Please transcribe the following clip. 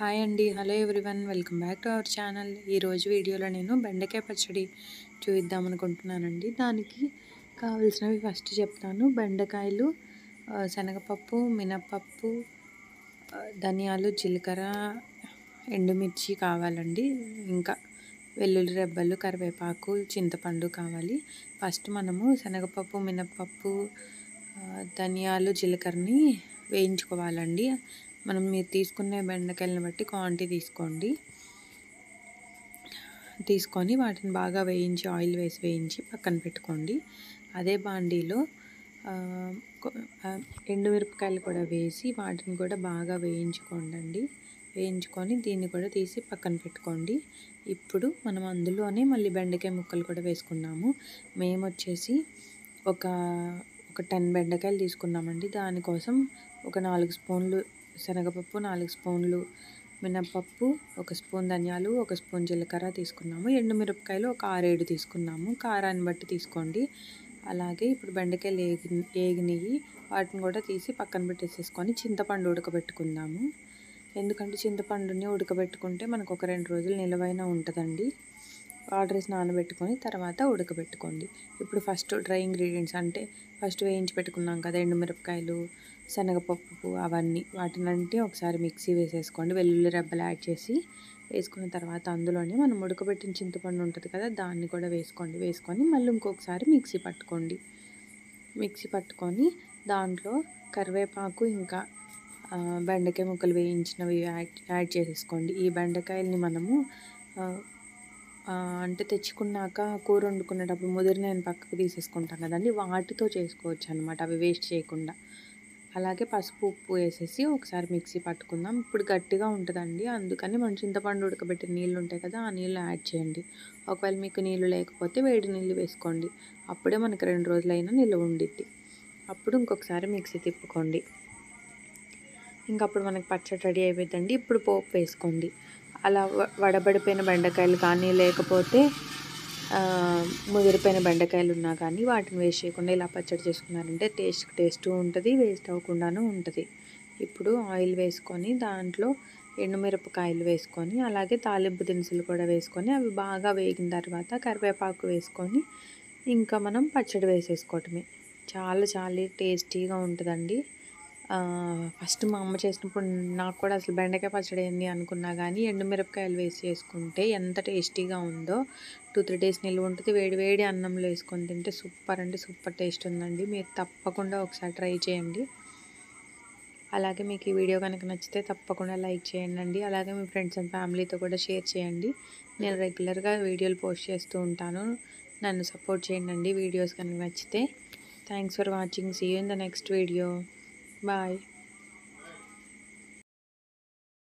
hi అండి hello everyone welcome back to our channel ఈరోజు వీడియోలో నేను బెండకాయ పచ్చడి చూపిద్దాం అనుకుంటున్నానండి దానికి కావలసినవి ఫస్ట్ చెప్తాను బెండకాయలు ఆ, శనగపప్పు మినప్పప్పు ఆ, ధనియాలు జీలకర్ర ఎండుమిర్చి కావాలండి ఇంకా వెల్లుల్లి రెబ్బలు కరివేపాకు చింతపండు కావాలి ఫస్ట్ మనము శనగపప్పు మినప్పప్పు ఆ, ధనియాలు జీలకర్రని వేయించుకోవాలండి మనం మీరు తీసుకునే బెండకాయలను బట్టి క్వాంటిటీ తీసుకోండి తీసుకొని వాటిని బాగా వేయించి ఆయిల్ వేసి వేయించి పక్కన పెట్టుకోండి అదే బాండీలో ఆ, కొ- ఆ, ఎండుమిరపకాయలు కూడా వేసి వాటిని కూడా బాగా వేయించుకోండి వేయించుకొని దీన్ని కూడా తీసి పక్కన పెట్టుకోండి ఇప్పుడు మనం అందులోనే మళ్ళీ బెండకాయ ముక్కలు కూడా వేసుకున్నాము మేము వచ్చేసి ఒక ఒక టెన్ బెండకాయలు తీసుకున్నామండి దానికోసం ఒక నాలుగు స్పూన్లు శనగపప్పు నాలుగు స్పూన్లు మినప్పప్పు ఒక స్పూన్ ధనియాలు ఒక స్పూన్ జీలకర్ర తీసుకున్నాము ఎండుమిరపకాయలు ఒక ఆరేడు తీసుకున్నాము కారాన్ని బట్టి తీసుకోండి అలాగే ఇప్పుడు బెండకాయలు ఏగి ఏగినవి వాటిని కూడా తీసి పక్కన పెట్టేసేసుకొని చింతపండు ఉడకబెట్టుకుందాము ఎందుకంటే చింతపండుని ఉడకబెట్టుకుంటే మనకు ఒక రెండు రోజులు నిలవైన ఉంటుందండి వాటర్ వేసి నానబెట్టుకొని తర్వాత ఉడకబెట్టుకోండి ఇప్పుడు ఫస్ట్ డ్రై ఇంగ్రీడియంట్స్ అంటే ఫస్ట్ వేయించి పెట్టుకున్నాం కదా ఎండుమిరపకాయలు శనగపప్పు అవన్నీ వాటినంటే ఒకసారి మిక్సీ వేసేసుకోండి వెల్లుల్లి రెబ్బలు యాడ్ చేసి వేసుకున్న తర్వాత అందులోనే మనం ఉడకబెట్టిన చింతపండు ఉంటుంది కదా దాన్ని కూడా వేసుకోండి వేసుకొని మళ్ళీ ఇంకొకసారి మిక్సీ పట్టుకోండి మిక్సీ పట్టుకొని దాంట్లో కరివేపాకు ఇంకా ఆ, బెండకాయ ముక్కలు వేయించినవి యాడ్ యాడ్ చేసేసుకోండి ఈ బెండకాయల్ని మనము ఆ, ఆ, అంటే తెచ్చుకున్నాక కూర వండుకునేటప్పుడు ముదిరి నేను పక్కకు తీసేసుకుంటాం కదండి వాటితో చేసుకోవచ్చు అనమాట అవి వేస్ట్ చేయకుండా అలాగే పసుపు ఉప్పు వేసేసి ఒకసారి మిక్సీ పట్టుకుందాం ఇప్పుడు గట్టిగా ఉంటుందండి అందుకని మనం చింతపండు ఉడకబెట్టిన నీళ్ళు ఉంటాయి కదా ఆ నీళ్ళు యాడ్ చేయండి ఒకవేళ మీకు నీళ్ళు లేకపోతే వేడి నీళ్ళు వేసుకోండి అప్పుడే మనకి రెండు రోజులైనా నిల్వ ఉండిద్ది అప్పుడు ఇంకొకసారి మిక్సీ తిప్పుకోండి ఇంకా అప్పుడు మనకి పచ్చడి రెడీ అయిపోయిందండి ఇప్పుడు పోపు వేసుకోండి అలా వ- వడబడిపోయిన బెండకాయలు కానీ లేకపోతే ఆ, ముదిరిపోయిన బెండకాయలు ఉన్నా కానీ వాటిని వేస్ట్ చేయకుండా ఇలా పచ్చడి చేసుకున్నారంటే టేస్ట్ టేస్ట్ ఉంటుంది వేస్ట్ అవ్వకుండాను ఉంటుంది ఇప్పుడు ఆయిల్ వేసుకొని దాంట్లో ఎండుమిరపకాయలు వేసుకొని అలాగే తాలింపు దినుసులు కూడా వేసుకొని అవి బాగా వేగిన తర్వాత కరివేపాకు వేసుకొని ఇంకా మనం పచ్చడి వేసేసుకోవటమే చాలా చాలా టేస్టీగా ఉంటుందండి ఆ, ఫస్ట్ మా అమ్మ చేసినప్పుడు నాకు కూడా అసలు బెండకాయ పచ్చడి ఏంది అనుకున్నా కానీ ఎండుమిరపకాయలు వేసి చేసుకుంటే ఎంత టేస్టీగా ఉందో టూ త్రీ డేస్ నిల్వ ఉంటుంది వేడి వేడి అన్నంలో వేసుకొని తింటే సూపర్ అంటే సూపర్ టేస్ట్ ఉందండి మీరు తప్పకుండా ఒకసారి ట్రై చేయండి అలాగే మీకు ఈ వీడియో కనుక నచ్చితే తప్పకుండా లైక్ చేయండి అలాగే మీ ఫ్రెండ్స్ అండ్ ఫ్యామిలీతో కూడా షేర్ చేయండి నేను రెగ్యులర్గా వీడియోలు పోస్ట్ చేస్తూ ఉంటాను నన్ను సపోర్ట్ చేయండి వీడియోస్ కనుక నచ్చితే thanks for watching see you in the next video bye